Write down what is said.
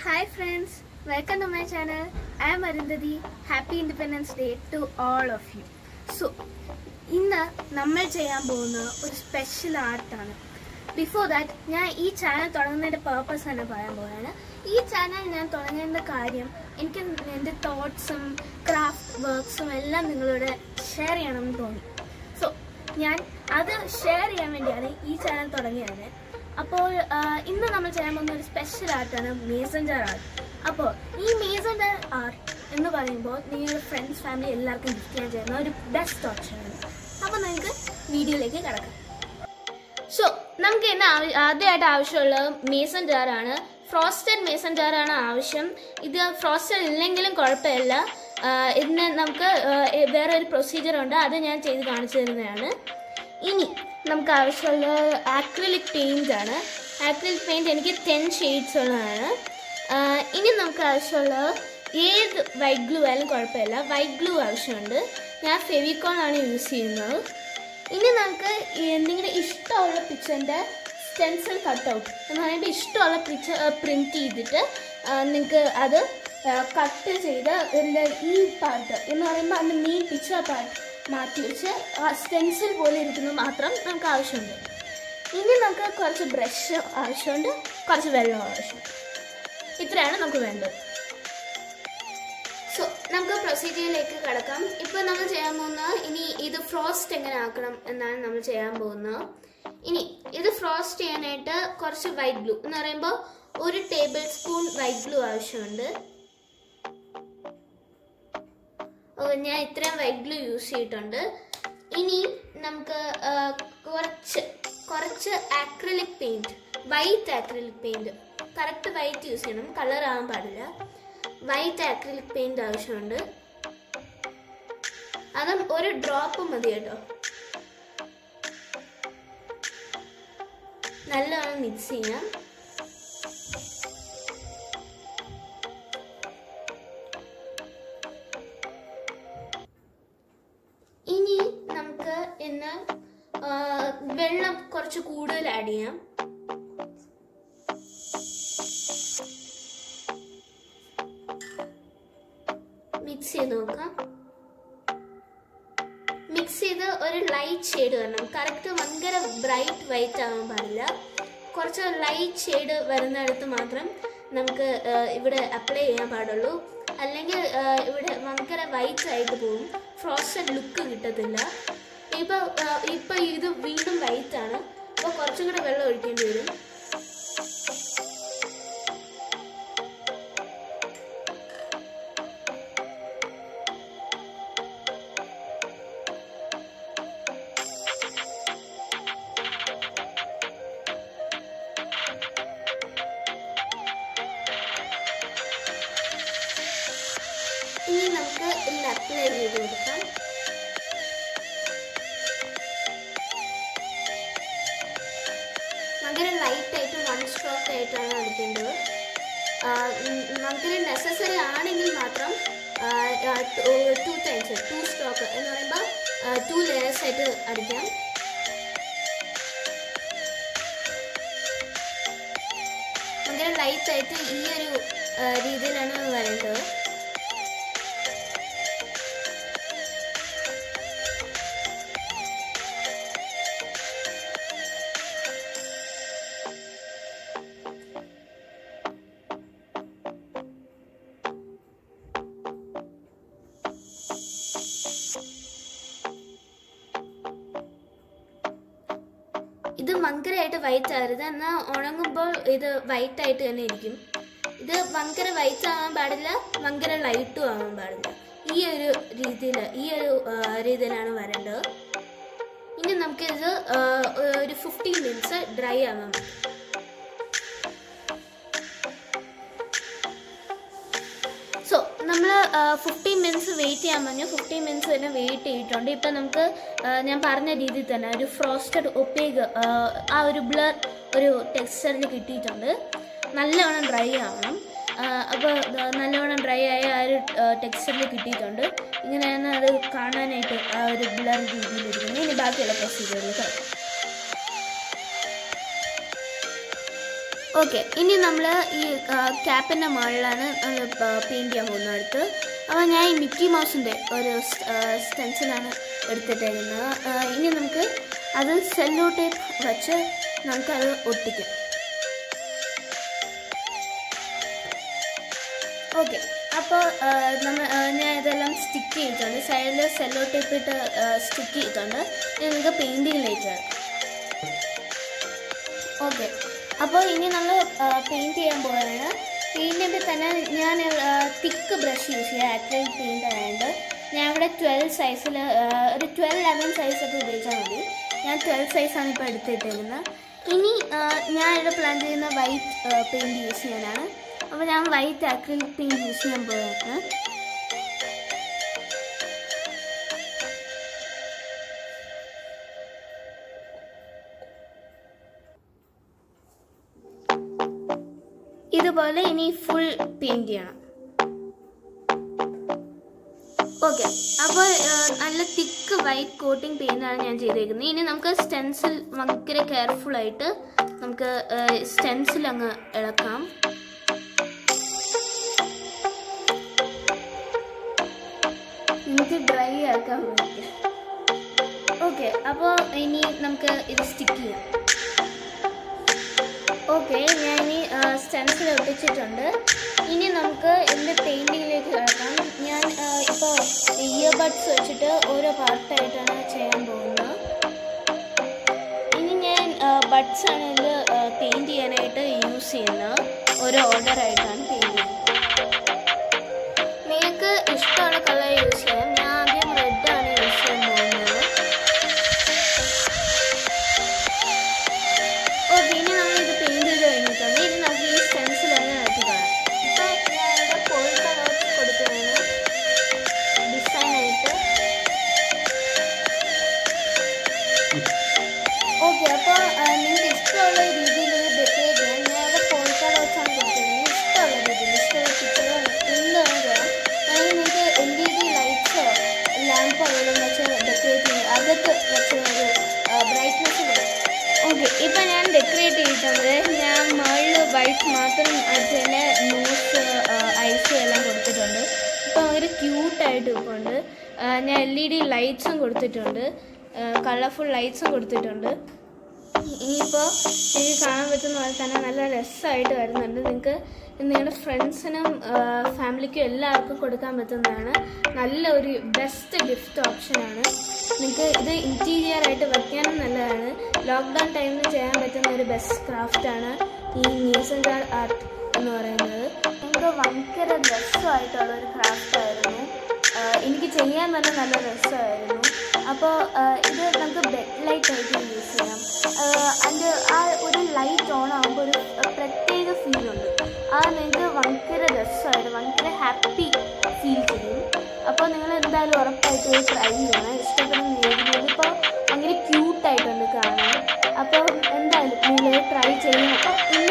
Hi friends, welcome to my channel. I am Arundhati. Happy Independence Day to all of you. So, ഇന്ന് നമ്മൾ ചെയ്യാൻ പോകുന്ന ഒരു special ആർട്ടാണ് before that ഞാൻ ഈ ചാനൽ തുടങ്ങുന്നതിന്റെ പേർപ്പസ് തന്നെ പറയാൻ പോവാണ് ഈ ചാനൽ ഞാൻ തുടങ്ങേണ്ട കാര്യം എനിക്ക് എൻ്റെ തോട്ട്സും ക്രാഫ്റ്റ് വർക്ക്സും എല്ലാം നിങ്ങളോട് ഷെയർ ചെയ്യണമെന്ന് തോന്നി സോ ഞാൻ അത് ഷെയർ ചെയ്യാൻ വേണ്ടിയാണ് ഈ ചാനൽ തുടങ്ങിയത് അപ്പോൾ ആ, ഇന്ന് നമ്മൾ ചെയ്യാൻ പോകുന്ന ഒരു സ്പെഷ്യൽ ആർട്ടാണ് മേസഞ്ചർ ആർട്ട് അപ്പോൾ ഈ മേസഞ്ചർ ആർട്ട് എന്ന് പറയുമ്പോൾ നിങ്ങളുടെ ഫ്രണ്ട്സ് ഫാമിലി എല്ലാവർക്കും ഗിഫ്റ്റ് ചെയ്യാൻ ചെയ്യുന്ന ഒരു ബെസ്റ്റ് ഓപ്ഷനാണ് അപ്പോൾ നിങ്ങൾക്ക് വീഡിയോയിലേക്ക് കിടക്കാം സോ നമുക്ക് ഇന്ന് ആവ- ആദ്യമായിട്ട് ആവശ്യമുള്ളത് മേസൺ ജാറാണ് ഫ്രോസ്റ്റഡ് മേസൺ ജാറാണ് ആവശ്യം ഇത് ഫ്രോസ്റ്റഡ് ഇല്ലെങ്കിലും കുഴപ്പമില്ല ആ, ഇതിന് നമുക്ക് ആ, എ- വേറെ ഒരു പ്രൊസീജിയർ ഉണ്ട് അത് ഞാൻ ചെയ്ത് കാണിച്ചു തരുന്നതാണ് ഇനി നമുക്ക് ആവശ്യമുള്ള ആക്രിലിക് പെയിൻ്റ് ആണ് ആക്രിലിക് പെയിൻറ് എനിക്ക് ടെൻ ഷെയ്ഡ്സ് ഉള്ളതാണ് ആ, ഇനി നമുക്ക് ആവശ്യമുള്ള ഏത് വൈറ്റ് ഗ്ലൂ ആയാലും കുഴപ്പമില്ല വൈറ്റ് ഗ്ലൂ ആവശ്യമുണ്ട് ഞാൻ ഫെവിക്കോൺ ആണ് യൂസ് ചെയ്യുന്നത് ഇനി നമുക്ക് ഈ നിങ്ങളുടെ ഇഷ്ടമുള്ള പിക്ചറിൻ്റെ സ്റ്റെൻസിൽ കട്ടൗട്ട് എന്ന് പറയുമ്പോൾ ഇഷ്ടമുള്ള പിക്ചർ പ്രിൻറ്റ് ചെയ്തിട്ട് നിങ്ങൾക്ക് അത് കട്ട് ചെയ്ത് ഇതിൻ്റെ ഈ പാർട്ട് എന്ന് പറയുമ്പോൾ അതിൻ്റെ മെയിൻ പിക്ചർ പാർട്ട് മാറ്റി വെച്ച് സ്റ്റെൻസിൽ പോലെ ഇരിക്കുന്നത് മാത്രം നമുക്ക് ആവശ്യമുണ്ട് ഇനി നമുക്ക് കുറച്ച് ബ്രഷ് ആവശ്യമുണ്ട് കുറച്ച് വെള്ളം ആവശ്യമുണ്ട് ഇത്രയാണ് നമുക്ക് വേണ്ടത് സോ നമുക്ക് പ്രൊസീജിയറിലേക്ക് കിടക്കാം ഇപ്പൊ നമ്മൾ ചെയ്യാൻ പോകുന്നത് ഇനി ഇത് ഫ്രോസ്റ്റ് എങ്ങനെ ആക്കണം എന്നാണ് നമ്മൾ ചെയ്യാൻ പോകുന്നത് ഇനി ഇത് ഫ്രോസ്റ്റ് ചെയ്യാനായിട്ട് കുറച്ച് വൈറ്റ് ഗ്ലൂ എന്ന് പറയുമ്പോൾ ഒരു ടേബിൾ സ്പൂൺ വൈറ്റ് ഗ്ലൂ ആവശ്യമുണ്ട് ഓ, ഞാൻ ഇത്രയും വൈറ്റ് ഗ്ലൂ യൂസ് ചെയ്തിട്ടുണ്ട് ഇനി നമുക്ക് ആ, കുറച്ച് കുറച്ച് acrylic paint white acrylic paint correct white use ചെയ്യണം കളർ ആവാൻ പാടില്ല വൈറ്റ് ആക്രിലിക് പെയിന്റ് ആവശ്യമുണ്ട് അതും ഒരു ഡ്രോപ്പ് മതി കേട്ടോ നല്ലോണം മിക്സ് ചെയ്യാം ഇനി നമുക്ക് ഇന്ന് ആ, വെള്ളം കുറച്ച് കൂടുതൽ ആഡ് ചെയ്യാം മിക്സ് ചെയ്ത് നോക്കാം മിക്സ് ചെയ്ത് ഒരു ലൈറ്റ് ഷെയ്ഡ് വരണം കറക്റ്റ് ഭയങ്കര ബ്രൈറ്റ് വൈറ്റ് ആവാൻ പാടില്ല കുറച്ച് ലൈറ്റ് ഷെയ്ഡ് വരുന്നിടത്ത് മാത്രം നമുക്ക് ആ, ഇവിടെ അപ്ലൈ ചെയ്യാൻ പാടുള്ളൂ അല്ലെങ്കിൽ ആ, ഇവിടെ ഭയങ്കര വൈറ്റ് ആയിട്ട് പോകും ഫ്രോസ്റ്റഡ് ലുക്ക് കിട്ടത്തില്ല ഇപ്പൊ ആ, ഇപ്പൊ ഇത് വീണ്ടും വൈറ്റ് ആണ് അപ്പോൾ കുറച്ചും കൂടെ വെള്ളം ഒഴിക്കേണ്ടി വരും ഇനി നമുക്ക് ഇതിൽ അപ്ലൈ ചെയ്ത് കൊടുക്കാം ഭയങ്കര ലൈറ്റ് ആയിട്ട് വൺ സ്ട്രോക്ക് ആയിട്ടാണ് അടിക്കേണ്ടത് നമുക്ക് നെസസറി ആണെങ്കിൽ മാത്രം ടു ടൈംസ് ടു സ്ട്രോക്ക് എന്ന് പറയുമ്പോൾ ടു ലെയേഴ്സ് ആയിട്ട് അടിക്കാം ഭയങ്കര ലൈറ്റ് ആയിട്ട് ഈ ഒരു ആ, രീതിയിലാണ് വരേണ്ടത് ഇത് ഭയങ്കരമായിട്ട് വൈറ്റ് ആകരുത് എന്നാൽ ഉണങ്ങുമ്പോൾ ഇത് വൈറ്റ് ആയിട്ട് തന്നെ ഇരിക്കും ഇത് ഭയങ്കര വൈറ്റ് ആവാൻ പാടില്ല ഭയങ്കര ലൈറ്റും ആവാൻ പാടില്ല ഈ ഒരു രീതിയിൽ ഈ ഒരു ആ, രീതിയിലാണ് വരേണ്ടത് ഇനി നമുക്കിത് ആ, ഒരു ഫിഫ്റ്റീൻ മിനിറ്റ്സ് ഡ്രൈ ആവാൻ മതി സോ നമ്മൾ ഫിഫ്റ്റീൻ മിനിറ്റ്സ് വെയിറ്റ് ചെയ്യാൻ പറഞ്ഞു ഫിഫ്റ്റീൻ മിനിറ്റ്സ് തന്നെ വെയിറ്റ് ചെയ്തിട്ടുണ്ട് ഇപ്പം നമുക്ക് ആ, ഞാൻ പറഞ്ഞ രീതിയിൽ തന്നെ ഒരു ഫ്രോസ്റ്റഡ് ഒപ്പേഗ് ആ ഒരു ബ്ലർ ഒരു ടെക്സ്ചറിൽ കിട്ടിയിട്ടുണ്ട് നല്ലവണ്ണം ഡ്രൈ ആവണം അപ്പോൾ നല്ലവണ്ണം ഡ്രൈ ആയ ആ ഒരു ടെക്സ്ചറിൽ കിട്ടിയിട്ടുണ്ട് ഇങ്ങനെയാണ് അത് കാണാനായിട്ട് ആ ഒരു ബ്ലർ രീതിയിലിരിക്കുന്നത് ഇനി ബാക്കിയുള്ള പ്രൊസീജിയറിൽ കിടക്കും ഓക്കെ ഇനി നമ്മൾ ഈ ക്യാപ്പിൻ്റെ മുകളിലാണ് നമ്മൾ പെയിൻറ് ചെയ്യാൻ പോകുന്നത് അടുത്ത് അപ്പോൾ ഞാൻ ഈ മിക്കി മൗസിൻ്റെ ഒരു സ്റ്റെൻസിലാണ് എടുത്തിട്ടേക്കുന്നത് ആ, ഇനി നമുക്ക് അത് സെല്ലോ ടേപ്പ് വെച്ച് നമുക്കത് ഒട്ടിക്കാം ഓക്കെ അപ്പോൾ നമ്മൾ ഞാൻ ഇതെല്ലാം സ്റ്റിക്ക് ചെയ്തിട്ടുണ്ട് സൈഡിൽ സെല്ലോ ടേപ്പ് ഇട്ട് സ്റ്റിക്ക് ചെയ്തിട്ടുണ്ട് ഇനി നമുക്ക് പെയിൻറ്റിങ്ങിലേക്ക് കിടക്കാം ഓക്കെ അപ്പോൾ ഇനി നമ്മൾ പെയിൻറ് ചെയ്യാൻ പോവുകയാണ് പെയിൻറ് ചെയ്യുമ്പോൾ തന്നെ ഞാൻ തിക്ക് ബ്രഷ് യൂസ് ചെയ്യുക അക്രലിക് പെയിൻ്റ് ആയതുകൊണ്ട് ഞാൻ ഇവിടെ ട്വൽവ് സൈസിൽ ഒരു ട്വൽവ് ലെവൻ സൈസൊക്കെ ഉപയോഗിച്ചാൽ മതി ഞാൻ ട്വൽവ് സൈസാണ് ഇപ്പോൾ എടുത്തിട്ടിരുന്നത് ഇനി ആ, ഞാൻ ഇവിടെ പ്ലാൻ ചെയ്യുന്ന വൈറ്റ് പെയിൻറ് യൂസ് ചെയ്യാനാണ് അപ്പോൾ ഞാൻ വൈറ്റ് അക്രിലിക് പെയിൻറ് യൂസ് ചെയ്യാൻ പോവുകയാണ് ഇതുപോലെ ഇനി ഫുൾ പെയിൻറ് ചെയ്യണം ഓക്കെ അപ്പോൾ നല്ല തിക്ക് വൈറ്റ് കോട്ടിംഗ് പെയിൻ്റാണ് ഞാൻ ചെയ്തേക്കുന്നത് ഇനി നമുക്ക് സ്റ്റെൻസിൽ ഭയങ്കര കെയർഫുൾ ആയിട്ട് നമുക്ക് സ്റ്റെൻസിൽ അങ്ങ് ഇളക്കാം നമുക്ക് ഡ്രൈ ആക്കാൻ പറ്റും ഓക്കെ അപ്പോൾ ഇനി നമുക്ക് ഇത് സ്റ്റിക്ക് ചെയ്യാം ഓക്കെ ഞാൻ ഇനി സ്റ്റെൻസിൽ ഒട്ടിച്ചിട്ടുണ്ട് ഇനി നമുക്ക് എൻ്റെ പെയിൻറ്റിങ്ങിലേക്ക് കിടക്കാം ഞാൻ ഇപ്പോൾ ഇയർബഡ്സ് വെച്ചിട്ട് ഓരോ പാർട്ടായിട്ടാണ് ചെയ്യാൻ പോകുന്നത് ഇനി ഞാൻ ബഡ്സ് ആണ് ഇതിൽ പെയിൻറ് ചെയ്യാനായിട്ട് യൂസ് ചെയ്യുന്നത് ഓരോ ഓർഡറായിട്ടാണ് പെയിൻറ് ചെയ്യുന്നത് നിങ്ങൾക്ക് ഇഷ്ടമുള്ള കളർ യൂസ് ചെയ്യാം ഞാൻ ആദ്യം റെഡ് ആണ് യൂസ് ചെയ്യാൻ പോകുന്നത് ഓക്കെ ഇനി നമ്മൾ ഇത് പെയിൻറ് ചെയ്ത് കഴിഞ്ഞിട്ടുണ്ട് ഇനി നമുക്ക് ഈ സ്റ്റെൻസിൽ തന്നെ വെച്ചതാണ് ഇപ്പം ഞാൻ ഇവിടെ ഫോൾ കളേഴ്സ് കൊടുക്കുകയാണ് ഡിസൈനായിട്ട് ഓക്കെ അപ്പോൾ നിങ്ങൾക്ക് ഇഷ്ടമുള്ള രീതിയിൽ ഇത് ഡെക്കറേറ്റ് ചെയ്യാം ഞാൻ ഇവിടെ ഫോൾ കളേഴ്സാണ് കൊടുക്കുന്നത് ഇഷ്ടമുള്ള രീതിയിൽ ഇഷ്ടമുള്ള പിക്ചറോ എന്താണ് ചെയ്യാം അല്ലെങ്കിൽ നിങ്ങൾക്ക് എൽ ഇ ഡി ലൈറ്റ്സോ ലാമ്പോ വല്ലതും വെച്ച് ഡെക്കറേറ്റ് ചെയ്യും അകത്ത് വെച്ച് ഒരു ബ്രൈറ്റ്നെസ് കൊടുക്കും ഓക്കെ ഇപ്പം ഞാൻ ഡെക്കറേറ്റ് ചെയ്തിട്ടുണ്ട് ഞാൻ മുകളിൽ വൈറ്റ് മാത്രം അതിൻ്റെ നോസ് ഐസും എല്ലാം കൊടുത്തിട്ടുണ്ട് ഇപ്പം ഒരു ക്യൂട്ടായിട്ട് ഇരിപ്പുണ്ട് ആ, ഞാൻ എൽ ഇ ഡി ലൈറ്റ്സും കൊടുത്തിട്ടുണ്ട് കളർഫുൾ ലൈറ്റ്സും കൊടുത്തിട്ടുണ്ട് ഇനിയിപ്പോൾ എനിക്ക് കാണാൻ പറ്റുന്ന പോലെ തന്നെ നല്ല രസമായിട്ട് വരുന്നുണ്ട് നിങ്ങൾക്ക് നിങ്ങളുടെ ഫ്രണ്ട്സിനും ഫാമിലിക്കും എല്ലാവർക്കും കൊടുക്കാൻ പറ്റുന്നതാണ് നല്ല ഒരു ബെസ്റ്റ് ഗിഫ്റ്റ് ഓപ്ഷനാണ് നിങ്ങൾക്ക് ഇത് ഇൻറ്റീരിയർ ആയിട്ട് വയ്ക്കാനും നല്ലതാണ് ലോക്ക്ഡൗൺ ടൈമിൽ ചെയ്യാൻ പറ്റുന്ന ഒരു ബെസ്റ്റ് ക്രാഫ്റ്റാണ് ഈ മ്യൂസിയം കാർഡ് ആർട്ട് എന്ന് പറയുന്നത് നമുക്ക് ഭയങ്കര രസമായിട്ടുള്ള ഒരു ക്രാഫ്റ്റായിരുന്നു എനിക്ക് ചെയ്യാൻ തന്നെ നല്ല രസമായിരുന്നു അപ്പോൾ ഇത് നമുക്ക് ബെഡ് ലൈറ്റ് ആയിട്ട് യൂസ് ചെയ്യാം അതിൻ്റെ ആ ഒരു ലൈറ്റ് ഓൺ ആകുമ്പോൾ ഒരു പ്രത്യേക ഫീലുണ്ട് അത് നിങ്ങൾക്ക് ഭയങ്കര രസമായിട്ട് ഭയങ്കര ഹാപ്പി ഫീൽ ചെയ്യും അപ്പോൾ നിങ്ങൾ എന്തായാലും ഉറപ്പായിട്ട് ഇത് ട്രൈ ചെയ്യണം ഇഷ്ടപ്പെടുന്ന രീതിയിൽ ഇപ്പോൾ ഭയങ്കര ക്യൂട്ടായിട്ടുണ്ട് കാണാൻ അപ്പോൾ എന്തായാലും നിങ്ങൾ ട്രൈ ചെയ്യണം അപ്പോൾ